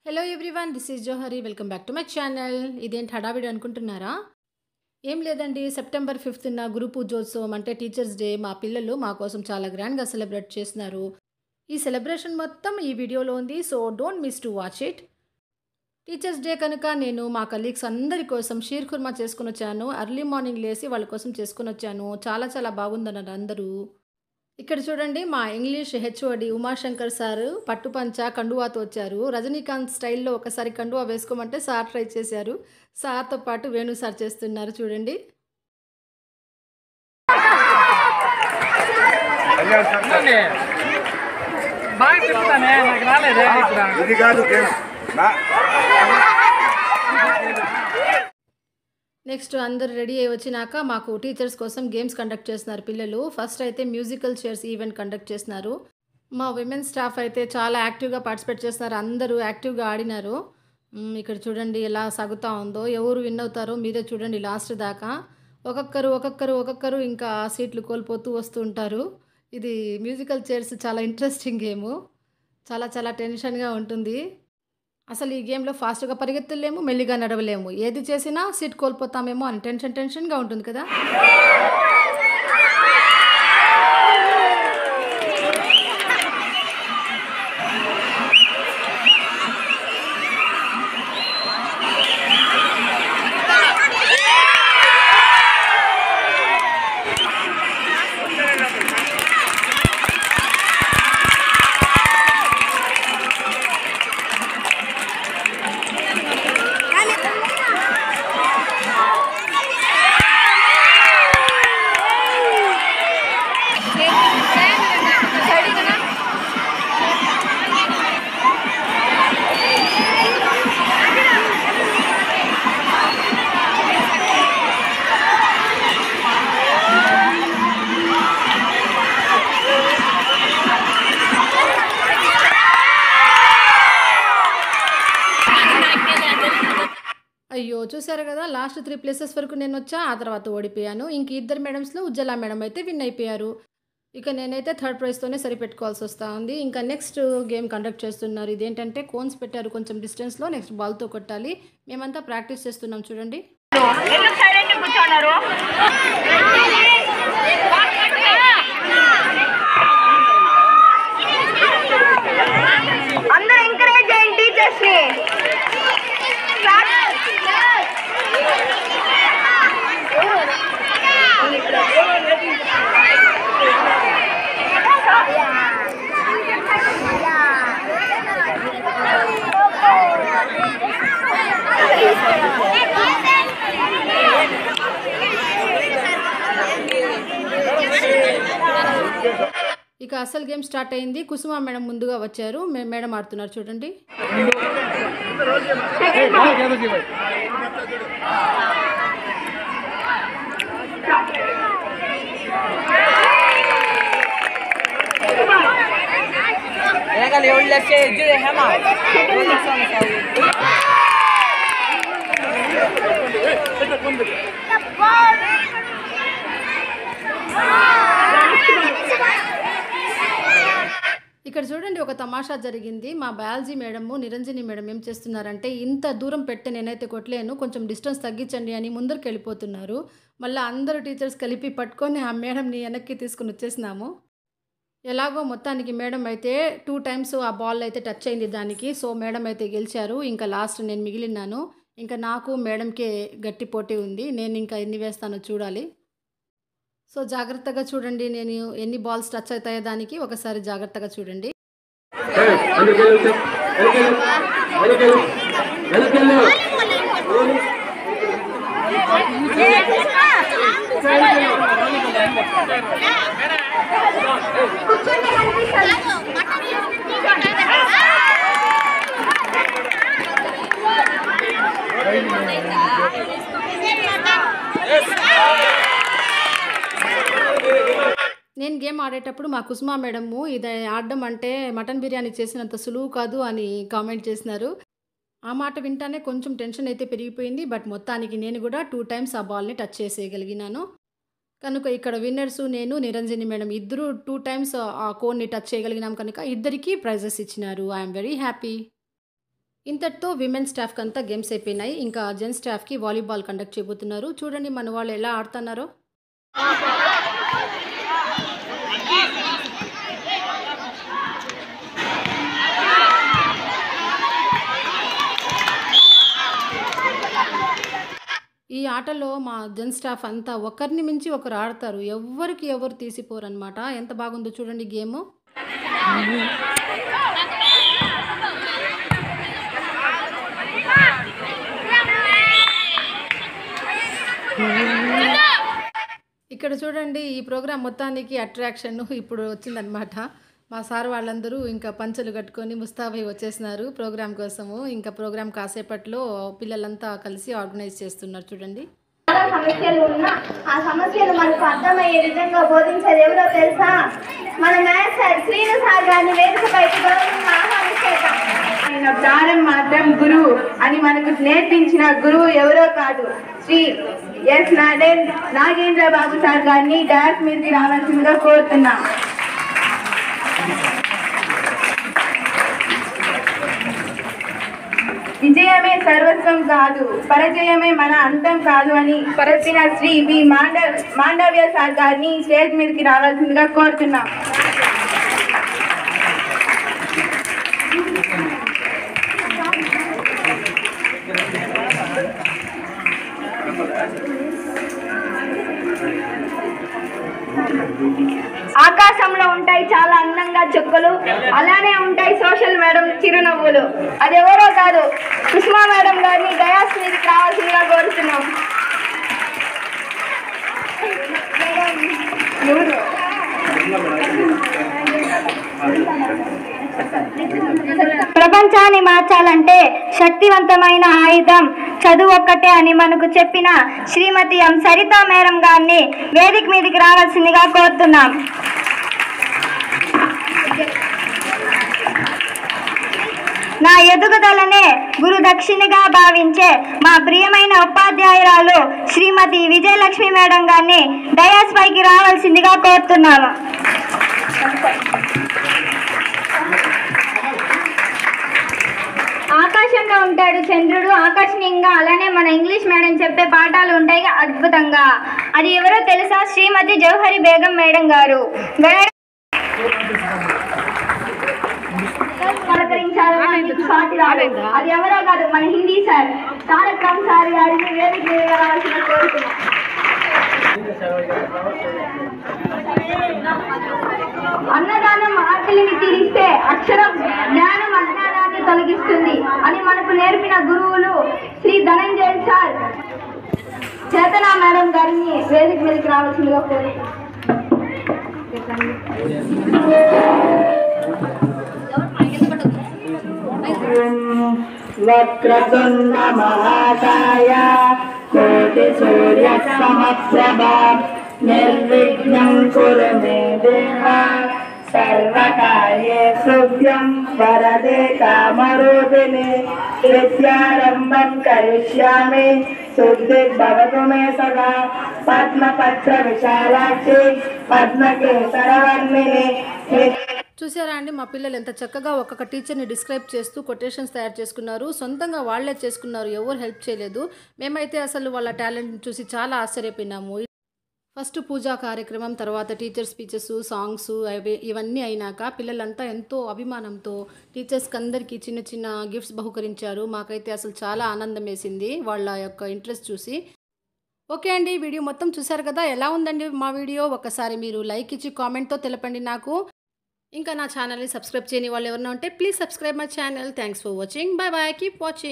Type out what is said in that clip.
Hello everyone this is Johari welcome back to my channel ఇదేంటి హడావిడి అనుకుంటున్నారా ఏం లేదండి సెప్టెంబర్ ఫిఫ్త్న గురు పూజోత్సవం అంటే టీచర్స్ డే మా పిల్లలు మా కోసం చాలా గ్రాండ్గా సెలబ్రేట్ చేస్తున్నారు ఈ సెలబ్రేషన్ మొత్తం ఈ వీడియోలో ఉంది so don't miss to watch it teachers day కనుక నేను మా కలీగ్స్ అందరి కోసం షీర్ కుర్మా చేసుకుని వచ్చాను అర్లీ మార్నింగ్ లేసి వాళ్ళ కోసం చేసుకుని వచ్చాను చాలా చాలా బాగుందన్నారు అందరూ ఇక్కడ చూడండి మా ఇంగ్లీష్ హెచ్ఓడి ఉమాశంకర్ సార్ పట్టుపంచ కండువాతో వచ్చారు రజనీకాంత్ స్టైల్లో ఒకసారి కండువా వేసుకోమంటే సార్ ట్రై చేశారు సార్తో పాటు వేణు సార్ చేస్తున్నారు చూడండి చూడండి. బాగా తిప్పుతానే నాకు రాలేదే ఇక్కడ ఇది కాదు గేమ్ నా- నెక్స్ట్ అందరు రెడీ అయ్యి వచ్చినాక మాకు టీచర్స్ కోసం గేమ్స్ కండక్ట్ చేస్తున్నారు పిల్లలు ఫస్ట్ అయితే మ్యూజికల్ చైర్స్ ఈవెంట్ కండక్ట్ చేస్తున్నారు మా విమెన్ స్టాఫ్ అయితే చాలా యాక్టివ్గా పార్టిసిపేట్ చేస్తున్నారు అందరూ యాక్టివ్గా ఆడినారు మ్, ఇక్కడ చూడండి ఎలా సాగుతూ ఉందో ఎవరు విన్ అవుతారో మీరే చూడండి లాస్ట్ దాకా ఒక్కొక్కరు ఒక్కొక్కరు ఒక్కొక్కరు ఇంకా సీట్లు కోల్పోతూ వస్తూ ఉంటారు ఇది మ్యూజికల్ చైర్స్ చాలా ఇంట్రెస్టింగ్ గేము చాలా చాలా టెన్షన్గా ఉంటుంది అసలు ఈ గేమ్లో ఫాస్ట్గా పరిగెత్తలేము మెల్లిగా నడవలేము ఏది చేసినా సీట్ కోల్పోతామేమో అని టెన్షన్ టెన్షన్గా ఉంటుంది కదా అయ్యో చూసారు కదా లాస్ట్ త్రీ ప్లేసెస్ వరకు నేను వచ్చా ఆ తర్వాత ఓడిపోయాను ఇంక ఇద్దరు మేడమ్స్లో ఉజ్జలా మేడం అయితే విన్ అయిపోయారు ఇక నేనైతే థర్డ్ ప్రైజ్తోనే సరిపెట్టుకోవాల్సి వస్తూ ఉంది ఇంకా నెక్స్ట్ గేమ్ కండక్ట్ చేస్తున్నారు ఇదేంటంటే కోన్స్ పెట్టారు కొంచెం డిస్టెన్స్లో నెక్స్ట్ బాల్తో కొట్టాలి మేమంతా ప్రాక్టీస్ చేస్తున్నాం చూడండి ఎందుకు సైలెంట్ కూర్చోన్నారు అందరూ ఎంకరేజ్ చేయండి టీచర్స్ ని ఇక అసలు గేమ్ స్టార్ట్ అయింది కుసుమ మేడం ముందుగా వచ్చారు మే- మేడం ఆడుతున్నారు చూడండి Legal, eu lhe achei de remar. Vou deixar no saúde. ఇక్కడ చూడండి ఒక తమాషా జరిగింది మా బయాలజీ మేడము నిరంజని మేడం ఏం చేస్తున్నారంటే ఇంత దూరం పెట్టే నేనైతే కొట్టలేను కొంచెం డిస్టెన్స్ తగ్గించండి అని ముందరికి వెళ్ళిపోతున్నారు మళ్ళీ అందరూ టీచర్స్ కలిపి పట్టుకొని ఆ మేడంని వెనక్కి తీసుకుని వచ్చేసినాము ఎలాగో మొత్తానికి మేడం అయితే టూ టైమ్స్ ఆ బాల్ అయితే టచ్ అయింది దానికి సో మేడం అయితే గెలిచారు ఇంకా లాస్ట్ నేను మిగిలినాను ఇంకా నాకు మేడంకే గట్టి పోటీ ఉంది నేను ఇంకా ఎన్ని వేస్తానో చూడాలి సో జాగ్రత్తగా చూడండి నేను ఎన్ని బాల్స్ టచ్ అవుతాయో దానికి ఒకసారి జాగ్రత్తగా చూడండి నేను గేమ్ ఆడేటప్పుడు మా కుసుమా మేడము ఇది ఆడడం అంటే మటన్ బిర్యానీ చేసినంత సులువు కాదు అని కామెంట్ చేసినారు ఆ మాట వింటానే కొంచెం టెన్షన్ అయితే పెరిగిపోయింది బట్ మొత్తానికి నేను కూడా టూ టైమ్స్ ఆ బాల్ని టచ్ చేసేయగలిగినాను కనుక ఇక్కడ విన్నర్స్ నేను నిరంజని మేడం ఇద్దరు టూ టైమ్స్ ఆ కోన్ని టచ్ చేయగలిగినాం కనుక ఇద్దరికి ప్రైజెస్ ఇచ్చినారు ఐఎమ్ వెరీ హ్యాపీ ఇంతటితో విమెన్ స్టాఫ్కి అంతా గేమ్స్ అయిపోయినాయి ఇంకా జెంట్స్ స్టాఫ్కి వాలీబాల్ కండక్ట్ చేయబోతున్నారు చూడండి మన వాళ్ళు ఎలా ఆడుతున్నారో ఈ ఆటలో మా జెంట్స్ స్టాఫ్ అంతా ఒకరిని మించి ఒకరు ఆడతారు ఎవరికి ఎవరు తీసిపోరు అనమాట ఎంత బాగుందో చూడండి గేమ్ ఇక్కడ చూడండి ఈ ప్రోగ్రాం మొత్తానికి అట్రాక్షన్ ఇప్పుడు వచ్చిందనమాట మా సార్ వాళ్ళందరూ ఇంకా పంచలు కట్టుకొని ముస్తాబై వచ్చేసినారు ప్రోగ్రాం కోసము ఇంకా ప్రోగ్రాం కాసేపట్లో పిల్లలంతా కలిసి ఆర్గనైజ్ చేస్తున్నారు చూడండి చాలా సమస్యలు ఉన్నా ఆ సమస్యలు మనకు అర్థమయ్యే విధంగా బోధించేది ఎవరో తెలుసా మన మ్యాథ్స్ సార్ శ్రీను సార్ గారిని వేదికపైకి గౌరవంగా ఆహ్వానించేద్దాం ఆయన ప్రాణం మాత్రం గురువు అని మనకు నేర్పించిన గురువు ఎవరో కాదు శ్రీ ఎస్ నాడెన్ నాగేంద్ర బాబు సార్ గారిని డాన్స్ మీదకి రావాల్సిందిగా కోరుతున్నాం విజయమే సర్వస్వం కాదు పరజయమే మన అంతం కాదు అని చెప్పిన శ్రీ బి మాండవ్ మాండవ్య సార్ గారిని స్టేజ్ మీదకి రావాల్సిందిగా కోరుతున్నాం ఆకాశంలో ఉంటాయి చాలా అందంగా చుక్కలు అలానే ఉంటాయి సోషల్ మేడం చిరునవ్వులు అది ఎవరో కాదు సుష్మా మేడం గారిని డయాస్ మీదకి రావాల్సిందిగా కోరుతున్నాం ప్రపంచాన్ని మార్చాలంటే శక్తివంతమైన ఆయుధం చదువు ఒక్కటే అని మనకు చెప్పిన శ్రీమతి ఎం సరితా మేడం గారిని వేదిక మీదకి రావాల్సిందిగా కోరుతున్నాం నా ఎదుగుదలనే గురు దక్షిణగా భావించే మా ప్రియమైన ఉపాధ్యాయురాలు శ్రీమతి విజయలక్ష్మి మేడం గారిని డయాస్ పైకి రావాల్సిందిగా కోరుతున్నాము ఆకాశంలో ఉంటాడు చంద్రుడు ఆకర్షణీయంగా అలానే మన ఇంగ్లీష్ మేడం చెప్పే పాఠాలు ఉంటాయి అద్భుతంగా అది ఎవరో తెలుసా శ్రీమతి జవహరి బేగం మేడం గారు మేడం పలకరించాలని మీకు సాటి రాదు. అది ఎవరో కాదు మన హిందీ సార్ తారక్ రామ్ సార్ గారిని వేదిక మీద రావాల్సిన కోరుతున్నాం అన్నదానం ఆకలిని తీరిస్తే అక్షరం జ్ఞానం అజ్ఞానాన్ని తొలగిస్తుంది అని మనకు నేర్పిన గురువులు శ్రీ ధనంజయ్ సార్ చేతనా మేడం గారిని వేదిక మీదకి రావాల్సిందిగా కోరుతున్నాం వక్రతుండ మహాకాయ కోటి సూర్య సమప్రభ నిర్విఘ్నం కురు మే దేవ సర్వకార్యే సుభ్యం వరదే కామరూపిణి విద్యారంభం కరిష్యామి శుద్ధిర్భవతు మే సదా పద్మపత్ర విశాలాక్షి పద్మకేసరవర్ణిని చూసారా అండి మా పిల్లలు ఎంత చక్కగా ఒక్కొక్క టీచర్ని డిస్క్రైబ్ చేస్తూ కొటేషన్స్ తయారు చేసుకున్నారు సొంతంగా వాళ్ళే చేసుకున్నారు ఎవరు హెల్ప్ చేయలేదు మేమైతే అసలు వాళ్ళ టాలెంట్ని చూసి చాలా ఆశ్చర్యపోయినాము ఫస్ట్ పూజా కార్యక్రమం తర్వాత టీచర్ స్పీచెస్ సాంగ్స్ అవి ఇవన్నీ అయినాక పిల్లలంతా ఎంతో అభిమానంతో టీచర్స్కి అందరికీ చిన్న చిన్న గిఫ్ట్స్ బహుకరించారు మాకైతే అసలు చాలా ఆనందం వేసింది వాళ్ళ యొక్క ఇంట్రెస్ట్ చూసి ఓకే అండి వీడియో మొత్తం చూసారు కదా ఎలా ఉందండి మా వీడియో ఒకసారి మీరు లైక్ ఇచ్చి కామెంట్తో తెలపండి నాకు ఇంకా నా ఛానల్ని సబ్స్క్రైబ్ చేయని వాళ్ళు ఎవరైనా ఉంటే please subscribe my channel thanks for watching bye bye keep watching